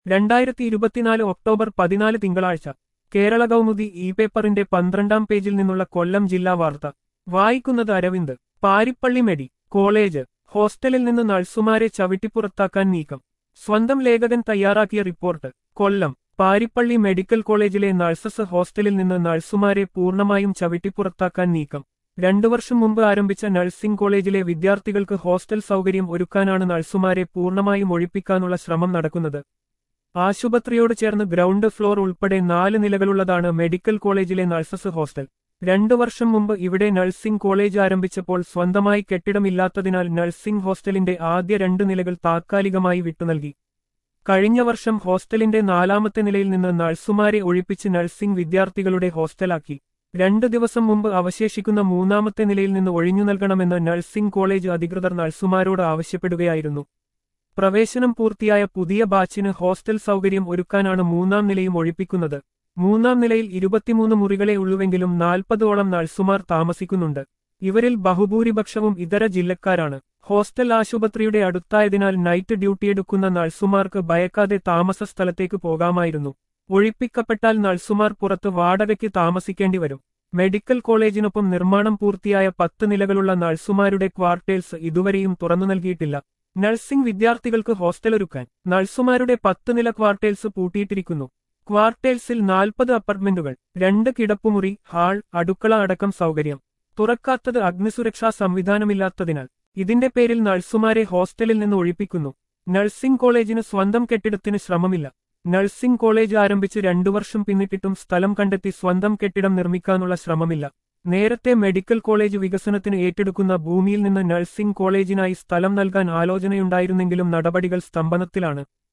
രണ്ടായിരത്തി ഇരുപത്തിനാല് ഒക്ടോബർ പതിനാല് തിങ്കളാഴ്ച കേരള കൗമുദി ഇ പേപ്പറിന്റെ പന്ത്രണ്ടാം പേജിൽ നിന്നുള്ള കൊല്ലം ജില്ലാ വാർത്ത വായിക്കുന്നത് അരവിന്ദ് പാരിപ്പള്ളി മെഡി കോളേജ് ഹോസ്റ്റലിൽ നിന്ന് നഴ്സുമാരെ ചവിട്ടിപ്പുറത്താക്കാൻ നീക്കം സ്വന്തം ലേഖകൻ തയ്യാറാക്കിയ റിപ്പോർട്ട് കൊല്ലം പാരിപ്പള്ളി മെഡിക്കൽ കോളേജിലെ നഴ്സസ് ഹോസ്റ്റലിൽ നിന്ന് നഴ്സുമാരെ പൂർണ്ണമായും ചവിട്ടിപ്പുറത്താക്കാൻ നീക്കം രണ്ടു വർഷം മുമ്പ് ആരംഭിച്ച നഴ്സിംഗ് കോളേജിലെ വിദ്യാർത്ഥികൾക്ക് ഹോസ്റ്റൽ സൗകര്യം ഒരുക്കാനാണ് നഴ്സുമാരെ പൂർണ്ണമായും ഒഴിപ്പിക്കാനുള്ള ശ്രമം നടക്കുന്നത് ആശുപത്രിയോട് ചേർന്ന് ഗ്രൗണ്ട് ഫ്ലോർ ഉൾപ്പെടെ നാല് നിലകളുള്ളതാണ് മെഡിക്കൽ കോളേജിലെ നഴ്സസ് ഹോസ്റ്റൽ രണ്ടു വർഷം മുമ്പ് ഇവിടെ നഴ്സിംഗ് കോളേജ് ആരംഭിച്ചപ്പോൾ സ്വന്തമായി കെട്ടിടമില്ലാത്തതിനാൽ നഴ്സിംഗ് ഹോസ്റ്റലിന്റെ ആദ്യ രണ്ട് നിലകൾ താത്കാലികമായി വിട്ടുനൽകി കഴിഞ്ഞ വർഷം ഹോസ്റ്റലിന്റെ നാലാമത്തെ നിലയിൽ നിന്ന് നഴ്സുമാരെ ഒഴിപ്പിച്ച് നഴ്സിംഗ് വിദ്യാർത്ഥികളുടെ ഹോസ്റ്റലാക്കി രണ്ട് ദിവസം മുമ്പ് അവശേഷിക്കുന്ന മൂന്നാമത്തെ നിലയിൽ നിന്ന് ഒഴിഞ്ഞു നൽകണമെന്ന് നഴ്സിംഗ് കോളേജ് അധികൃതർ നഴ്സുമാരോട് ആവശ്യപ്പെടുകയായിരുന്നു പ്രവേശനം പൂർത്തിയായ പുതിയ ബാച്ചിന് ഹോസ്റ്റൽ സൗകര്യം ഒരുക്കാനാണ് മൂന്നാം നിലയും ഒഴിപ്പിക്കുന്നത് മൂന്നാം നിലയിൽ ഇരുപത്തിമൂന്ന് മുറികളെ ഉള്ളുവെങ്കിലും നാൽപ്പതോളം നഴ്സുമാർ താമസിക്കുന്നുണ്ട് ഇവരിൽ ബഹുഭൂരിപക്ഷവും ഇതര ജില്ലക്കാരാണ് ഹോസ്റ്റൽ ആശുപത്രിയുടെ അടുത്തായതിനാൽ നൈറ്റ് ഡ്യൂട്ടിയെടുക്കുന്ന നഴ്സുമാർക്ക് ഭയക്കാതെ താമസ സ്ഥലത്തേക്ക് പോകാമായിരുന്നു ഒഴിപ്പിക്കപ്പെട്ടാൽ നഴ്സുമാർ പുറത്ത് വാടകയ്ക്ക് താമസിക്കേണ്ടി വരും മെഡിക്കൽ കോളേജിനൊപ്പം നിർമ്മാണം പൂർത്തിയായ പത്ത് നിലകളുള്ള നഴ്സുമാരുടെ ക്വാർട്ടേഴ്സ് ഇതുവരെയും തുറന്നു നൽകിയിട്ടില്ല നഴ്സിംഗ് വിദ്യാർത്ഥികൾക്ക് ഹോസ്റ്റലൊരുക്കാൻ നഴ്സുമാരുടെ പത്ത് നില ക്വാർട്ടേഴ്സ് പൂട്ടിയിട്ടിരിക്കുന്നു ക്വാർട്ടേഴ്സിൽ നാൽപ്പത് അപ്പാർട്ട്മെന്റുകൾ രണ്ട് കിടപ്പുമുറി ഹാൾ അടുക്കള അടക്കം സൗകര്യം തുറക്കാത്തത് അഗ്നിസുരക്ഷാ സംവിധാനമില്ലാത്തതിനാൽ ഇതിന്റെ പേരിൽ നഴ്സുമാരെ ഹോസ്റ്റലിൽ നിന്ന് ഒഴിപ്പിക്കുന്നു നഴ്സിംഗ് കോളേജിന് സ്വന്തം കെട്ടിടത്തിന് ശ്രമമില്ല നഴ്സിംഗ് കോളേജ് ആരംഭിച്ച് രണ്ടു വർഷം പിന്നിട്ടിട്ടും സ്ഥലം കണ്ടെത്തി സ്വന്തം കെട്ടിടം നിർമ്മിക്കാനുള്ള ശ്രമമില്ല നേരത്തെ മെഡിക്കൽ കോളേജ് വികസനത്തിന് ഏറ്റെടുക്കുന്ന ഭൂമിയിൽ നിന്ന് നഴ്സിംഗ് കോളേജിനായി സ്ഥലം നൽകാൻ ആലോചനയുണ്ടായിരുന്നെങ്കിലും നടപടികൾ സ്തംഭനത്തിലാണ്